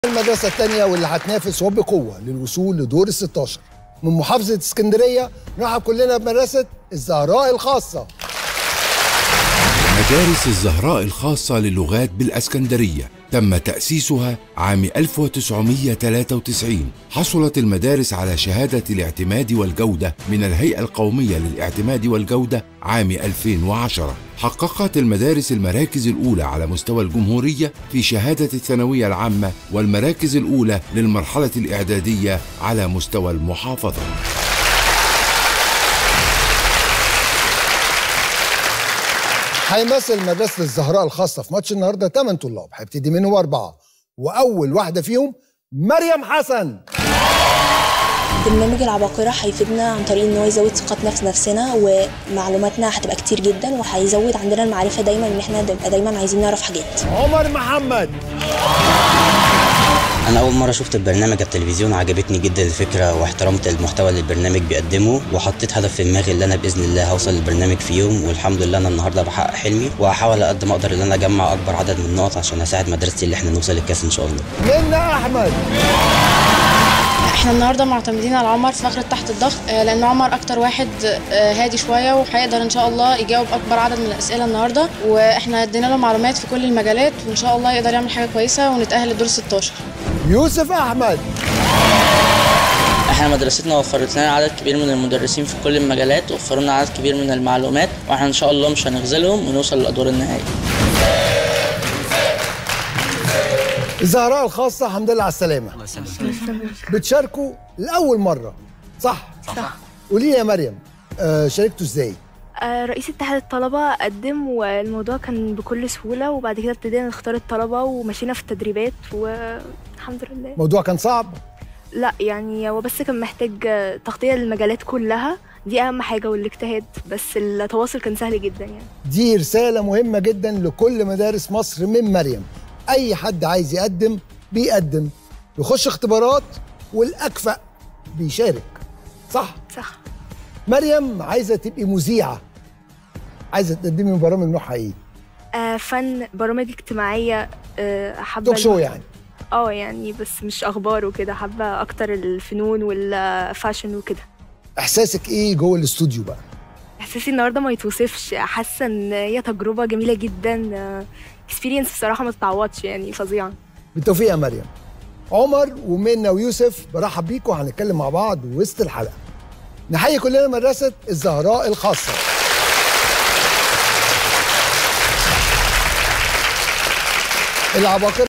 المدرسة الثانية واللي هتنافس وبقوة للوصول لدور ال 16 من محافظة اسكندرية نرحب كلنا بمدرسة الزهراء الخاصة مدارس الزهراء الخاصة للغات بالأسكندرية تم تأسيسها عام 1993 حصلت المدارس على شهادة الاعتماد والجودة من الهيئة القومية للاعتماد والجودة عام 2010 حققت المدارس المراكز الأولى على مستوى الجمهورية في شهادة الثانوية العامة والمراكز الأولى للمرحلة الإعدادية على مستوى المحافظة هيمثل مدرسة الزهراء الخاصة في ماتش النهاردة 8 طلاب هيبتدي منهم أربعة وأول واحدة فيهم مريم حسن برنامج العباقرة هيفيدنا عن طريق ان هو يزود ثقتنا في نفسنا ومعلوماتنا هتبقى كتير جدا وهيزود عندنا المعرفة دايما ان احنا نبقى دايما عايزين نعرف حاجات عمر محمد انا اول مره شفت البرنامج على التلفزيون عجبتني جدا الفكره واحترمت المحتوى اللي البرنامج بيقدمه وحطيت هدف في دماغي اللي انا باذن الله هوصل للبرنامج في يوم والحمد لله انا النهارده بحقق حلمي وهحاول قد ما اقدر ان انا اجمع اكبر عدد من النقط عشان اساعد مدرستي اللي احنا نوصل للكاس ان شاء الله منى أحمد احنا النهارده معتمدين على عمر في فقره تحت الضغط آه، لان عمر اكتر واحد آه، هادي شويه وهيقدر ان شاء الله يجاوب اكبر عدد من الاسئله النهارده واحنا ادينا له معلومات في كل المجالات وان شاء الله يقدر يعمل حاجه كويسه ونتاهل لدور 16 يوسف أحمد احنا مدرستنا وفرت لنا عدد كبير من المدرسين في كل المجالات وفروا لنا عدد كبير من المعلومات واحنا ان شاء الله مش هنخذلهم ونوصل للادوار النهائيه الزهراء الخاصة الحمد لله على السلامة بتشاركوا لأول مرة صح؟ صح. قولي لي يا مريم آه شاركتوا ازاي؟ آه، رئيس اتحاد الطلبة قدم والموضوع كان بكل سهولة وبعد كده ابتدينا نختار الطلبة ومشينا في التدريبات والحمد لله الموضوع كان صعب لا يعني هو بس كان محتاج آه، تغطية للمجالات كلها دي أهم حاجة والاجتهاد بس التواصل كان سهل جدا يعني دي رسالة مهمة جدا لكل مدارس مصر من مريم أي حد عايز يقدم بيقدم يخش اختبارات والأكفأ بيشارك صح؟ صح مريم عايزة تبقي مذيعة عايزة تقدمي برامج نوعها ايه؟ آه فن برامج اجتماعية آه حابة توك شو يعني اه يعني بس مش أخبار وكده حابة أكتر الفنون والفاشن وكده احساسك ايه جوه الاستوديو بقى؟ احساسي النهارده ما يتوصفش حاسه ان هي تجربه جميله جدا اكسبيرينس بصراحه ما تتعوضش يعني فظيعه بالتوفيق يا مريم عمر ومنى ويوسف برحب بيكم هنتكلم مع بعض وسط الحلقه نحيي كلنا مدرسه الزهراء الخاصه العباقرة